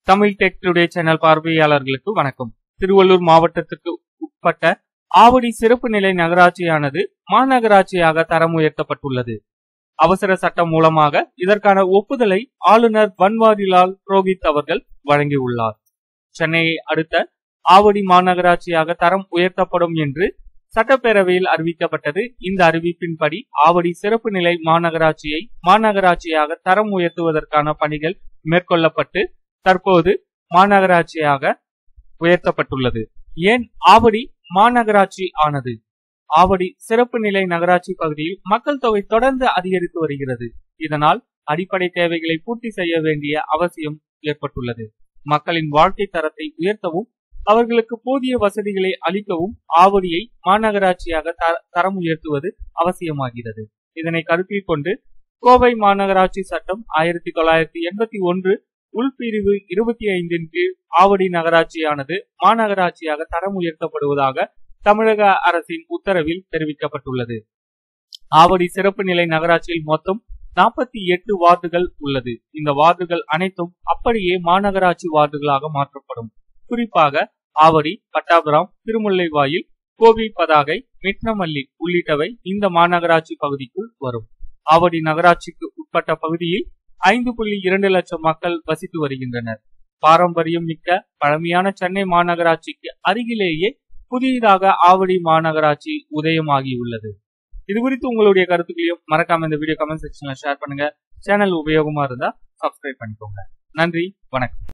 Tamil tech today channel பார்வையாளர்களுக்கு வணக்கம் திருவள்ளூர் மாவட்டத்துக்கு உட்பட்ட ஆவடி சிறப்பு நிலை நகராட்சியானது மாநகராட்சியாக தரம் உயர்த்தப்பட்டுள்ளது அவசர சட்டம் மூலமாக இதற்கான ஒப்புதலை ஆளுநர் பன்வாரிலால் புரோஹித் அவர்கள் வழங்கியுள்ளார் சென்னையை அடுத்த ஆவடி மாநகராட்சியாக தரம் உயர்த்தப்படும் என்று சட்டப்பேரவையில் அறிவிக்கப்பட்டது இந்த அறிவிப்பின்படி ஆவடி சிறப்பு நிலை மாநகராட்சியை மாநகராட்சியாக தரம் உயர்த்துவதற்கான பணிகள் மேற்கொள்ளப்பட்டு தற்போது மாநகராட்சியாக உயர்த்தப்பட்டுள்ளது ஏன் ஆவடி மாநகராட்சி ஆனது ஆவடி சிறப்பு நிலை நகராட்சி பகுதியில் மக்கள் தொகை தொடர்ந்து அதிகரித்து வருகிறது இதனால் அடிப்படை தேவைகளை பூர்த்தி செய்ய வேண்டிய அவசியம் ஏற்பட்டுள்ளது மக்களின் வாழ்க்கை தரத்தை உயர்த்தவும் அவர்களுக்கு போதிய வசதிகளை அளிக்கவும் ஆவடியை மாநகராட்சியாக தரம் உயர்த்துவது அவசியமாகிறது இதனை கருத்தில் கொண்டு கோவை மாநகராட்சி சட்டம் ஆயிரத்தி தொள்ளாயிரத்தி எண்பத்தி ஒன்று உள்பிரிவு இருபத்தி ஐந்தின் கீழ் ஆவடி நகராட்சியானது மாநகராட்சியாக தரம் உயர்த்தப்படுவதாக தமிழக அரசின் உத்தரவில் தெரிவிக்கப்பட்டுள்ளது ஆவடி சிறப்பு நிலை நகராட்சியில் மொத்தம் நாற்பத்தி எட்டு வார்டுகள் உள்ளது இந்த வார்டுகள் அனைத்தும் அப்படியே மாநகராட்சி வார்டுகளாக மாற்றப்படும் குறிப்பாக ஆவடி பட்டாபுரம் திருமுல்லைவாயில் கோவில் பதாகை மிட்னமல்லி உள்ளிட்டவை இந்த மாநகராட்சி பகுதிக்குள் வரும் ஆவடி நகராட்சிக்கு உட்பட்ட பகுதியில் ஐந்து புள்ளி இரண்டு லட்சம் மக்கள் வசித்து வருகின்றனர் பாரம்பரியம் மிக்க பழமையான சென்னை மாநகராட்சிக்கு அருகிலேயே புதியதாக ஆவடி மாநகராட்சி உதயமாகியுள்ளது இது குறித்து உங்களுடைய கருத்துக்களையும் மறக்காம இந்த வீடியோ கமெண்ட் செக்ஷன்ல ஷேர் பண்ணுங்க சேனல் உபயோகமா இருந்தா சப்ஸ்கிரைப் பண்ணிக்கோங்க நன்றி வணக்கம்